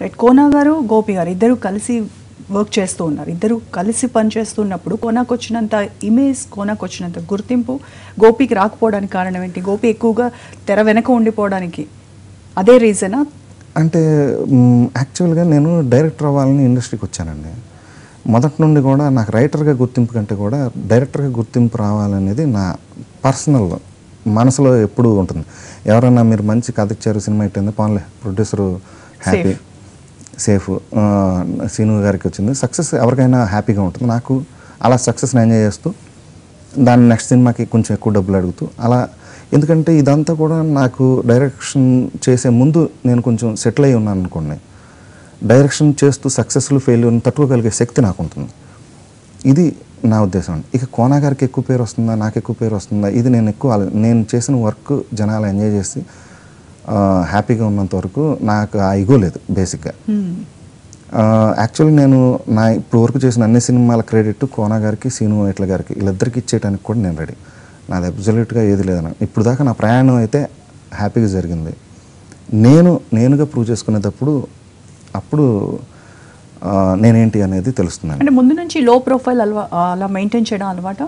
right Kona గారు గోపి గారు ఇద్దరు కలిసి వర్క్ చేస్తూ ఉన్నారు ఇద్దరు కలిసి పనిచేస్తున్నప్పుడు కోనాకు వచ్చినంత ఇమేజ్ కోనాకు వచ్చినంత గుర్తింపు గోపికి రాకపోవడానికి కారణం ఏంటి గోపి ఎక్కువగా తెర వెనక ఉండిపోవడానికి అదే రీజనా అంటే యాక్చువల్గా నేను డైరెక్టర్ అవ్వాలని ఇండస్ట్రీకి వచ్చానండి మొదటి నుండి కూడా నాకు రైటర్గా గుర్తింపు కంటే కూడా డైరెక్టర్గా గుర్తింపు రావాలనేది నా పర్సనల్ మనసులో ఎప్పుడూ ఉంటుంది ఎవరైనా మీరు మంచి కథ ఇచ్చారు సినిమా ఇట్టింది పోన్లే ప్రొడ్యూసరు హ్యాపీ సేఫ్ సీను గారికి వచ్చింది సక్సెస్ ఎవరికైనా హ్యాపీగా ఉంటుంది నాకు అలా సక్సెస్ని ఎంజాయ్ చేస్తూ దాని నెక్స్ట్ సినిమాకి కొంచెం ఎక్కువ డబ్బులు అడుగుతూ అలా ఎందుకంటే ఇదంతా కూడా నాకు డైరెక్షన్ చేసే ముందు నేను కొంచెం సెటిల్ అయి ఉన్నాను అనుకోండి డైరెక్షన్ చేస్తూ సక్సెస్ఫుల్ ఫెయిల్యూర్ని తట్టుకోగలిగే శక్తి నాకు ఉంటుంది ఇది నా ఉద్దేశం అండి ఇక కోనా గారికి ఎక్కువ పేరు వస్తుందా నాకు ఎక్కువ పేరు వస్తుందా ఇది నేను ఎక్కువ ఆలో- నేను చేసిన వర్క్ జనాలు ఎంజాయ్ చేసి ఆ, హ్యాపీగా ఉన్నంత వరకు నాకు ఆ ఇగో లేదు బేసిక్గా యాక్చువల్లీ నేను నా ఇప్పుడు వరకు చేసిన అన్ని సినిమాల క్రెడిట్ కోనా గారికి సీను ఇట్ల గారికి వీళ్ళిద్దరికి ఇచ్చేయడానికి కూడా నేను రెడీ నాది అబ్జల్యూట్గా ఏది లేదన్న ఇప్పుడు దాకా నా ప్రయాణం అయితే హ్యాపీగా జరిగింది నేను నేనుగా ప్రూవ్ చేసుకునేటప్పుడు అప్పుడు ఆ, నేనేంటి అనేది తెలుస్తున్నాను అంటే ముందు నుంచి లో ప్రొఫైల్ అలవా అలా మెయింటైన్ చేయడం అలవాట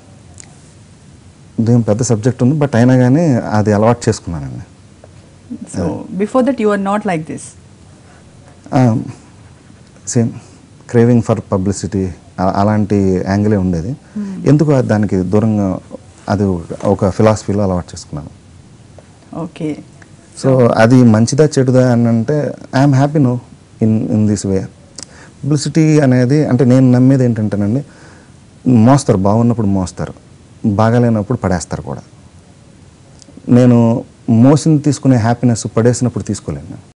దీని పెద్ద సబ్జెక్ట్ ఉంది బట్ అయినా కానీ అది అలవాటు చేసుకున్నానండి so before that you are not like this same craving for publicity అలాంటి యాంగిలే ఉండేది ఎందుకు అది దానికి దూరంగా అది ఒక- ఒక ఫిలాసఫీలో అలవాటు చేసుకున్నాను ఓకే సో అది మంచిదా చెడుదా అని అంటే I'm happy no in in this way publicity అనేది అంటే నేను నమ్మేది ఏంటంటేనండి మోస్తారు బాగున్నప్పుడు మోస్తారు బాగాలేనప్పుడు పడేస్తారు కూడా నేను మోసింది తీసుకునే హ్యాపీనెస్ పడేసినప్పుడు తీసుకోలేను